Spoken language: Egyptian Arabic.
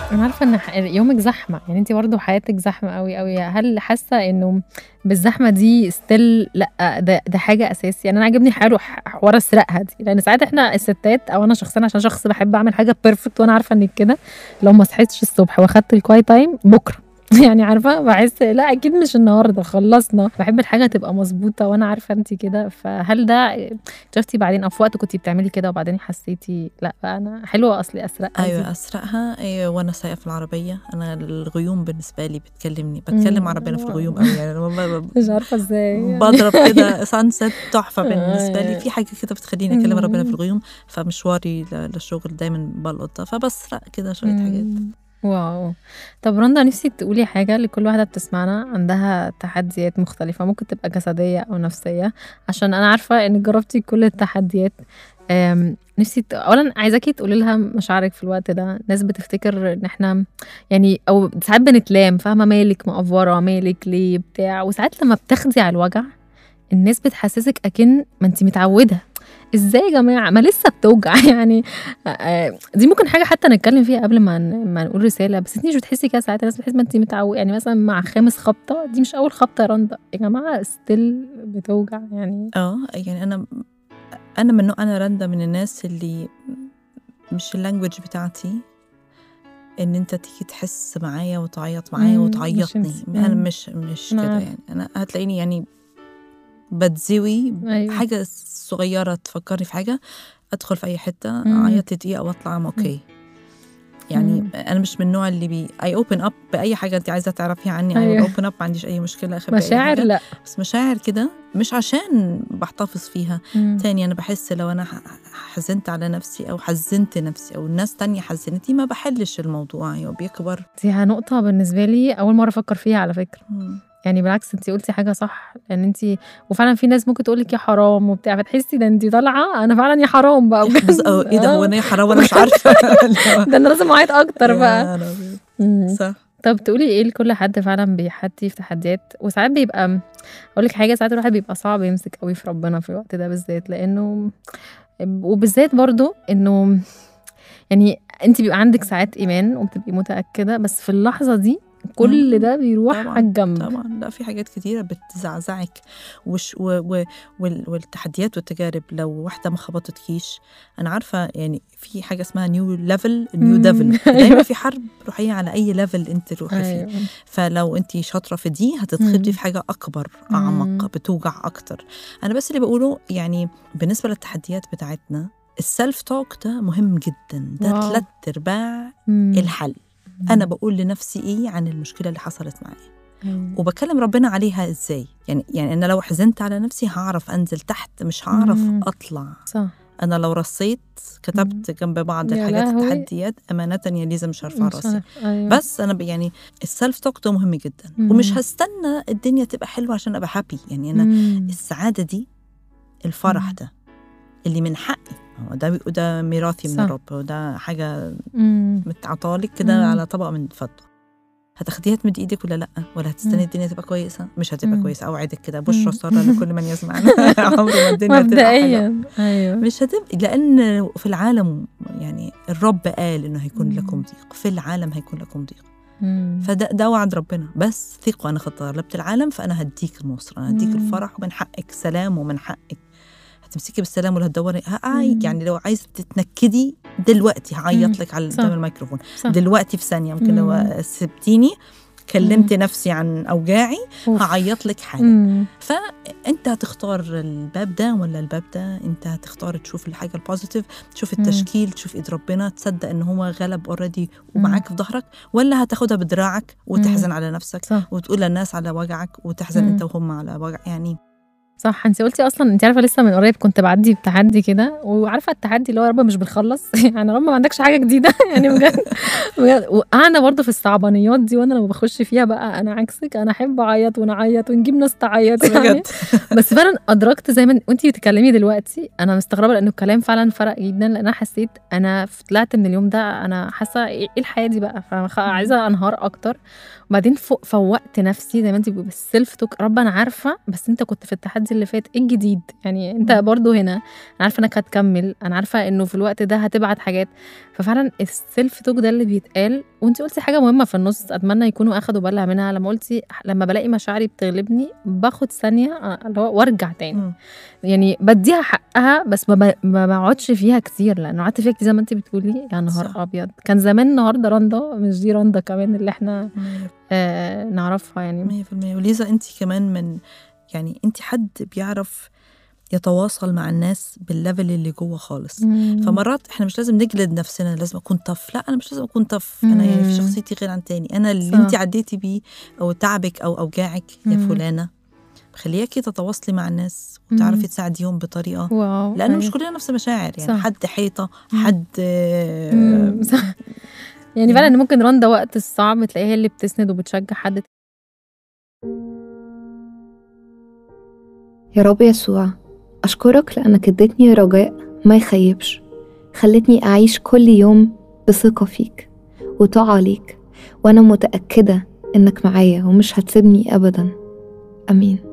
أنا عارفة إن ح يومِك زحمة، يعني أنتِ برضه حياتِك زحمة أوي، أوي، هل حاسة إنه بالزحمة دي still لأ، ده ده حاجة أساسي؟ يعني أنا عاجبني حلو ح حوار السرقة دي، لإن ساعات إحنا الستات أو أنا شخصيًا عشان شخص باحب أعمل حاجة perfect وأنا عارفة إنِّك كده، لو ما صحيتش الصبح وأخدت الquiet time بُكرة يعني عارفة باحس لأ أكيد مش النهارده خلّصنا، باحب الحاجة تبقى مضبوطة وأنا عارفة أنتِ كده، فهل ده اكتشفتِ بعدين أو في وقت كنتِ بتعملي كده وبعدين حسيتِ لأ بقى أنا حلوة أصلي أسرقها دي؟ أيوه أسرقها آآ وأنا سايقة في العربية، أنا الغيوم بالنسبة لي بتكلمني، باتكلم مع إمم، ربنا في واو! الغيوم أوي يعني والله ب مش عارفة إزاي يعني باضرب كده sunset تحفة بالنسبة لي، أيوه. في حاجة كده بتخلّيني أكلم ربنا في إمم. الغيوم، فمشواري ل للشغل دايمًا بالقطها، فباسرق كده شوية حاجات. إمم، واو! طب رندا نفسي تقولي حاجة لكل واحدة بتسمعنا عندها تحديات مختلفة، ممكن تبقى جسدية أو نفسية، عشان أنا عارفة إنِّك جربتِ كل التحديات، آمم نفسي ت أولًا عايزاكِ تقولي لها مشاعرِك في الوقت ده، ناس بتفتكر إن إحنا يعني أو ساعات بنتلام فاهمة، مالِك مأفورة، مالِك ليه، بتاع، وساعات لمّا بتاخدي على الوجع الناس بتحسسِك أكِن ما أنتِ متعودة، إزاي يا جماعة ما لسه بتوجع يعني آآ دي ممكن حاجة حتى نتكلم فيها قبل ما ن ما نقول رسالة، بس أنتِ مش بتحسي كده ساعات، الناس بتحس ما أنتِ متعو يعني مثلًا مع خامس خبطة دي مش أول خبطة يا رندا، يا جماعة still بتوجع يعني آه، يعني أنا أنا من نوع أنا رندا من الناس اللي مش الlanguage بتاعتي إن أنت تيجي تحس معايا وتعيط معايا إمم، مش وتعيطني، أنتِ، أنا إمم. مش مش أنا كده عارفة. يعني، أنا هتلاقيني يعني باتزوي أيوه. حاجة صغيرة تفكرني في حاجة، أدخل في أي حتة إمم. أعيط لي دقيقة وأطلع I'm okay. يعني إمم. أنا مش من النوع اللي بي I open up بأي حاجة أنتِ عايزة تعرفيها عني I will أيوه. open up ما عنديش أي مشكلة أخبي أي مشاعر حاجة، لأ. بس مشاعر كده مش عشان باحتفظ فيها، إمم. تاني أنا باحس لو أنا ح حزنت على نفسي أو حزنت نفسي أو الناس تانية حزنتني ما باحلش الموضوع هو بيكبر. دي نقطة بالنسبة لي أول مرة أفكر فيها على فكرة، إمم. يعني بالعكس أنتِ قُلتِ حاجة صح، لإن أنتِ وفعلًا في ناس ممكن تقول لِك يا حرام وبتاع، فتحسي ده أنتِ طالعة أنا فعلًا يا حرام بقى بس بجد آه، إيه ده هو آه. أنا إيه حرام وأنا مش عارفة اللي هو ده أنا لازم أعيط أكتر بقى. يا نهار أبيض! إمم. صح. طب تقولي إيه لكل حد فعلًا بيحدّي في تحديات وساعات بيبقى أقول لِك حاجة، ساعات الواحد بيبقى صعب يمسك أوي في ربنا في الوقت ده بالذات، لإنه وبالذات برضه إنه يعني أنتِ بيبقى عندِك ساعات إيمان وبتبقي متأكدة، بس في اللحظة دي كل إمم، ده بيروح على طبعًا، الجنب. طبعًا، لأ في حاجات كتيرة بتزعزعِك وش و و وال والتحديات والتجارب لو واحدة ما خبطتكيش، أنا عارفة يعني في حاجة اسمها new level new إمم، devil دايمًا أيوه. في حرب روحية على أي level أنتِ تروحي فيه، أيوه. فلو أنتِ شاطرة في دي هتتخبطي إمم. في حاجة أكبر، أعمق، إمم. بتوجع أكتر. أنا بس اللي باقوله يعني بالنسبة للتحديات بتاعتنا الself talk ده مهم جدًا، ده واو! 3/4 إمم. الحل. أنا باقول لنفسي إيه عن المشكلة اللي حصلت معايا، أيوه. وباكلم ربنا عليها إزاي، يعني يعني أنا لو حزنت على نفسي هاعرف أنزل تحت مش هاعرف إمم. أطلع. صح. أنا لو رصيت إمم. كتبت جنب بعض يا الحاجات لهوي! التحديات أمانةً يا ليزا مش هارفع مش راسي. هن أيوه. بس أنا ب يعني الself talk ده مهم جدًا، ومش إمم. هاستنى الدنيا تبقى حلوة عشان أبقى happy يعني أنا إمم. السعادة دي، الفرح إمم. ده، اللي من حقي هو ده وده ميراثي من صح. الرب، وده حاجة إمم. متعطاة لِك كده إمم. على طبق من فضة. هتاخديها تمد إيدِك والّا لأ؟ والّا هتستني إمم. الدنيا تبقى كويسة؟ مش هتبقى إمم. كويسة أوعدِك كده بُشرى إمم. سارة لكل من يسمعنا عمر ما الدنيا هتبقى حلوة. مبدئيًا أيوه. مش هتبقي لأن في العالم يعني الرب قال إنه هيكون لكم إمم. ضيق، في العالم هيكون لكم ضيق. إمم. فده ده وعد ربنا، بس ثقوا أنا قد غلبت العالم فأنا هادّيك النصرة، أنا هادّيك إمم. الفرح ومن حقِك سلام ومن حقِك هتمسكي بالسلام والّا هتدوّري هاعي إمم. يعني لو عايزة تتنكدي دلوقتي إمم. هاعيط لِك على صح. قدام الميكروفون، صح. دلوقتي في ثانية يمكن لو إمم. سِبتيني كلمت إمم. نفسي عن أوجاعي أوف! هاعيط لِك حالًا. إمم. فأنت هتختار الباب ده والّا الباب ده، أنت هتختار تشوف الحاجة الpositive تشوف إمم. التشكيل، تشوف إيد ربنا، تصدق إن هو غلب already إمم. ومعاك في ضهرك، والّا هتاخدها بدراعك وتحزن إمم. على نفسك صح. وتقول للناس على وجعك وتحزن أنت إمم. وهم على وجع يعني صح، أنتِ قُلتِ أصلًا أنتِ عارفة لسه من قريب كنت باعدّي بتحدي كده، وعارفة التحدي اللي هو يا رب مش بنخلّص يعني يا رب ما عندكش حاجة جديدة يعني بجد بجد وقعنا برضه في الصعبانيات دي وأنا لمّا باخش فيها بقى أنا عكسِك أنا أحب أعيّط ونعيّط ونجيب ناس تعيّط يعني، بجد. بس فعلًا أدركت زي ما وأنتِ بتتكلمي دلوقتي أنا مستغربة لإنه الكلام فعلًا فرق جدًا، لإن أنا حسيت أنا ف طلعت من اليوم ده أنا حاسة إيه إيه الحياة دي بقى، فخ إمم. عايزة أنهار أكتر، وبعدين ف فوّقت نفسي زي ما أنتِ بتقولي بالself talk رب أنا عارفة بس أنت كنت في التحدي التحدي اللي فات ايه الجديد يعني انت مم. برضو هنا انا عارفه انك هتكمل انا عارفه انه في الوقت ده هتبعت حاجات ففعلا السيلف توك ده اللي بيتقال وانت قلتي حاجه مهمه في النص اتمنى يكونوا اخدوا بالها منها لما قلتي لما بلاقي مشاعري بتغلبني باخد ثانيه آه، اللي هو وارجع تاني مم. يعني بديها حقها بس ما ب- ما بقعدش فيها كتير لانه قعدت فيها كتير زي ما انت بتقولي يا نهار صح. ابيض كان زمان النهارده رندا مش دي رندا كمان اللي احنا مية آه نعرفها يعني مية في المية وليزا انت كمان من يعني انت حد بيعرف يتواصل مع الناس بالليفل اللي جوه خالص مم. فمرات احنا مش لازم نجلد نفسنا لازم اكون طف لا انا مش لازم اكون طف انا يعني في مم. شخصيتي غير عن تاني انا اللي صح. انت عديتي بيه او تعبك او اوجاعك يا مم. فلانه خليكي تتواصلي مع الناس مم. وتعرفي تساعديهم بطريقه واو لانه مش أيوة. كلنا نفس المشاعر يعني صح. حد حيطه مم. حد آه، مم. صح يعني فعلا إن ممكن رندا وقت الصعب تلاقيها هي اللي بتسند وبتشجع حد يا رب يسوع أشكرك لأنك اديتني رجاء ما يخيبش خلتني أعيش كل يوم بثقة فيك وطاعة ليك وأنا متأكدة إنك معايا ومش هتسيبني أبدا أمين